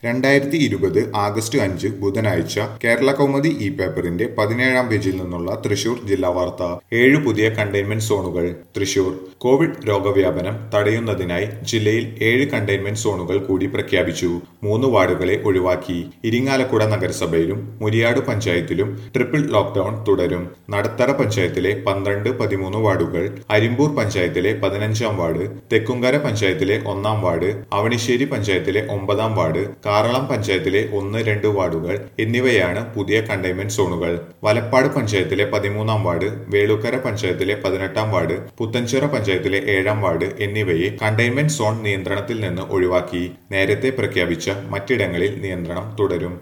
രണ്ടായിരത്തി ഇരുപത് ആഗസ്റ്റ് അഞ്ച് ബുധനാഴ്ച കേരള കൗമുദി ഇ പേപ്പറിന്റെ പതിനേഴാം പേജിൽ നിന്നുള്ള തൃശൂർ ജില്ലാ വാർത്ത ഏഴ് പുതിയ കണ്ടെയ്ൻമെന്റ് സോണുകൾ തൃശൂർ കോവിഡ് രോഗവ്യാപനം തടയുന്നതിനായി ജില്ലയിൽ ഏഴ് കണ്ടെയ്ൻമെന്റ് സോണുകൾ കൂടി പ്രഖ്യാപിച്ചു മൂന്ന് വാർഡുകളെ ഒഴിവാക്കി ഇരിങ്ങാലക്കുട നഗരസഭയിലും മുരിയാട് പഞ്ചായത്തിലും ട്രിപ്പിൾ ലോക്ക്ഡൌൺ തുടരും നടത്തറ പഞ്ചായത്തിലെ പന്ത്രണ്ട് പതിമൂന്ന് വാർഡുകൾ അരിമ്പൂർ പഞ്ചായത്തിലെ പതിനഞ്ചാം വാർഡ് തെക്കുംകര പഞ്ചായത്തിലെ ഒന്നാം വാർഡ് അവണിശ്ശേരി പഞ്ചായത്തിലെ ഒമ്പതാം വാർഡ് കാറളം പഞ്ചായത്തിലെ ഒന്ന് രണ്ട് വാർഡുകൾ എന്നിവയാണ് പുതിയ കണ്ടെയ്ൻമെന്റ് സോണുകൾ വലപ്പാട് പഞ്ചായത്തിലെ പതിമൂന്നാം വാർഡ് വേളുക്കര പഞ്ചായത്തിലെ പതിനെട്ടാം വാർഡ് പുത്തൻചിറ പഞ്ചായത്തിലെ ഏഴാം വാർഡ് എന്നിവയെ കണ്ടെയ്ൻമെന്റ് സോൺ നിയന്ത്രണത്തിൽ നിന്ന് ഒഴിവാക്കി നേരത്തെ പ്രഖ്യാപിച്ച മറ്റിടങ്ങളിൽ നിയന്ത്രണം തുടരും